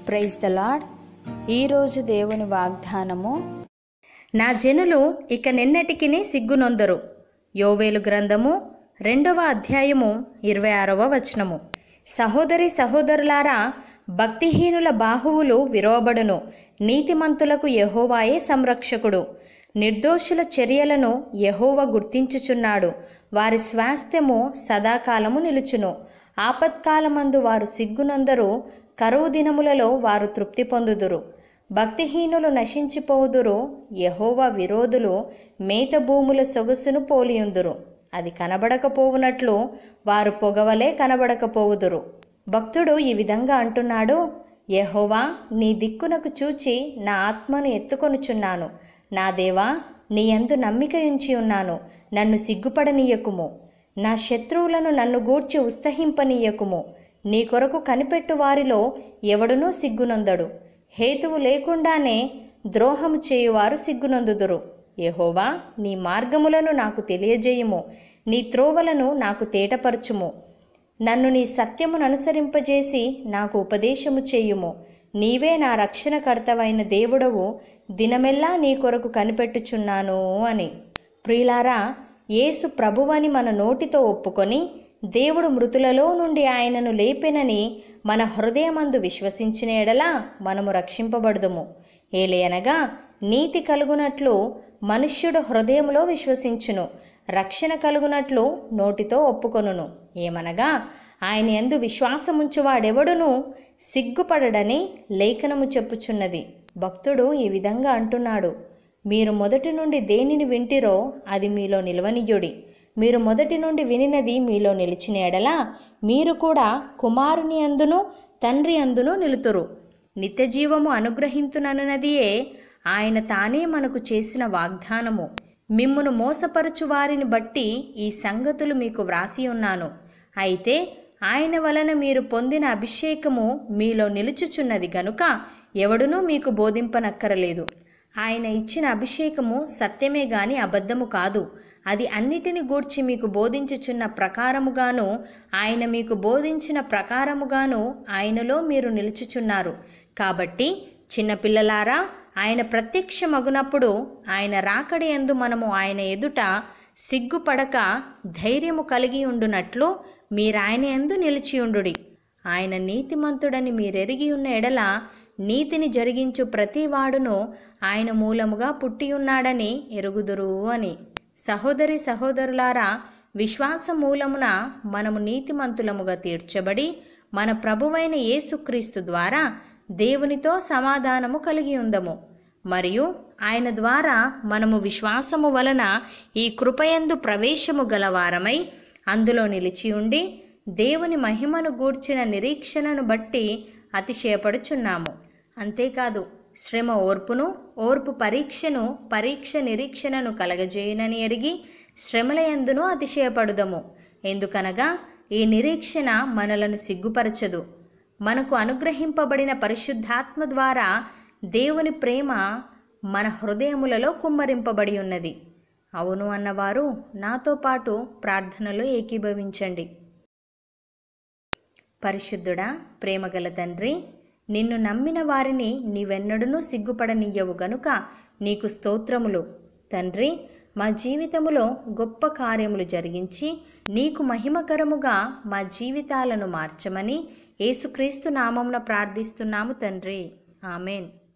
praise the lord ఈరోజు దేవుని వాగ్దానము నా జనులు ఇక నిన్నటికి సిగ్గునొందరు యోవేలు గ్రంథము రెండవ అధ్యాయము ఇరవై ఆరవ వచనము సహోదరి సహోదరులారా భక్తిహీనుల బాహువులు విరోబడును నీతిమంతులకు యెహోవాయే సంరక్షకుడు నిర్దోషుల చర్యలను యెహోవా గుర్తించుచున్నాడు వారి స్వాస్థ్యము సదాకాలము నిలుచును ఆపత్కాలమందు వారు సిగ్గునందరు కరువు దినములలో వారు తృప్తి పొందుదురు భక్తిహీనులు నశించిపోదురు యహోవా విరోధులు మేత భూముల సొగసును పోలియుందురు అది కనబడకపోవునట్లు వారు పొగవలే కనబడకపోవుదురు భక్తుడు ఈ విధంగా అంటున్నాడు యహోవా నీ దిక్కునకు చూచి నా ఆత్మను ఎత్తుకొనుచున్నాను నా దేవా నీ యందు నమ్మిక ఉంచి ఉన్నాను నన్ను సిగ్గుపడనీయకుము నా శత్రువులను నన్ను గూర్చి ఉత్సహింపనీయకుము నీ కొరకు కనిపెట్టు వారిలో ఎవడునూ సిగ్గునొందడు హేతువు లేకుండానే ద్రోహము చేయువారు సిగ్గునొందుదురు యెహోవా నీ మార్గములను నాకు తెలియజేయుము నీ త్రోవలను నాకు తేటపరచుము నన్ను నీ సత్యమును అనుసరింపజేసి నాకు ఉపదేశము చేయుము నీవే నా రక్షణకర్తవైన దేవుడవు దినమెల్లా నీ కొరకు కనిపెట్టుచున్నాను అని ప్రియులారా యేసు ప్రభువని మన నోటితో ఒప్పుకొని దేవుడు మృతులలో నుండి ఆయనను లేపెనని మన హృదయమందు విశ్వసించిన ఎడలా మనము రక్షింపబడదుము ఏలేయనగా నీతి కలుగునట్లు మనుష్యుడు హృదయంలో విశ్వసించును రక్షణ కలుగునట్లు నోటితో ఒప్పుకొనును ఏమనగా ఆయన ఎందు విశ్వాసముంచువాడెవడును సిగ్గుపడడని లేఖనము చెప్పుచున్నది భక్తుడు ఈ విధంగా అంటున్నాడు మీరు మొదటి నుండి దేనిని వింటిరో అది మీలో నిలవనియుడి మీరు మొదటి నుండి వినినది మీలో నిలిచిన ఎడలా మీరు కూడా కుమారుని అందును తండ్రి అందును నిలుతురు నిత్యజీవము అనుగ్రహింతునన్నదియే ఆయన తానే మనకు చేసిన వాగ్దానము మిమ్మును మోసపరచు వారిని బట్టి ఈ సంగతులు మీకు వ్రాసి ఉన్నాను అయితే ఆయన వలన మీరు పొందిన అభిషేకము మీలో నిలుచుచున్నది గనుక ఎవడునూ మీకు బోధింపనక్కరలేదు ఆయన ఇచ్చిన అభిషేకము సత్యమే గాని అబద్ధము కాదు అది అన్నిటిని గూర్చి మీకు బోధించుచున్న ప్రకారముగాను ఆయన మీకు బోధించిన ప్రకారముగాను ఆయనలో మీరు నిలుచుచున్నారు కాబట్టి చిన్నపిల్లలారా ఆయన ప్రత్యక్షమగునప్పుడు ఆయన రాకడి ఎందు మనము ఆయన ఎదుట సిగ్గుపడక ధైర్యము కలిగి ఉండునట్లు మీరాయన ఎందు నిలిచియుండుడి ఆయన నీతిమంతుడని మీరెరిగి ఉన్న ఎడల నీతిని జరిగించు ప్రతివాడును ఆయన మూలముగా పుట్టియున్నాడని ఎరుగుదురు అని సహోదరి సహోదరులారా విశ్వాస మూలమున మనము నీతిమంతులముగా తీర్చబడి మన ప్రభువైన యేసుక్రీస్తు ద్వారా దేవునితో సమాధానము కలిగి ఉందము మరియు ఆయన ద్వారా మనము విశ్వాసము వలన ఈ కృపయందు ప్రవేశము గలవారమై అందులో నిలిచి ఉండి దేవుని మహిమను గూర్చిన నిరీక్షణను బట్టి అతిశయపడుచున్నాము అంతేకాదు శ్రమ ఓర్పును ఓర్పు పరీక్షను పరీక్ష నిరీక్షణను కలగజేయునని ఎరిగి శ్రమలయందును అతిశయపడుదము ఎందుకనగా ఈ నిరీక్షణ మనలను సిగ్గుపరచదు మనకు అనుగ్రహింపబడిన పరిశుద్ధాత్మ ద్వారా దేవుని ప్రేమ మన హృదయములలో కుమ్మరింపబడి ఉన్నది అవును అన్నవారు నాతో పాటు ప్రార్థనలో ఏకీభవించండి పరిశుద్ధుడా ప్రేమగల తండ్రి నిన్ను నమ్మిన వారిని నీవెన్నడూనూ సిగ్గుపడనియ్యవు గనుక నీకు స్తోత్రములు తండ్రి మా జీవితములో గొప్ప కార్యములు జరిగించి నీకు మహిమకరముగా మా జీవితాలను మార్చమని యేసుక్రీస్తు నామమున ప్రార్థిస్తున్నాము తండ్రి ఆమెన్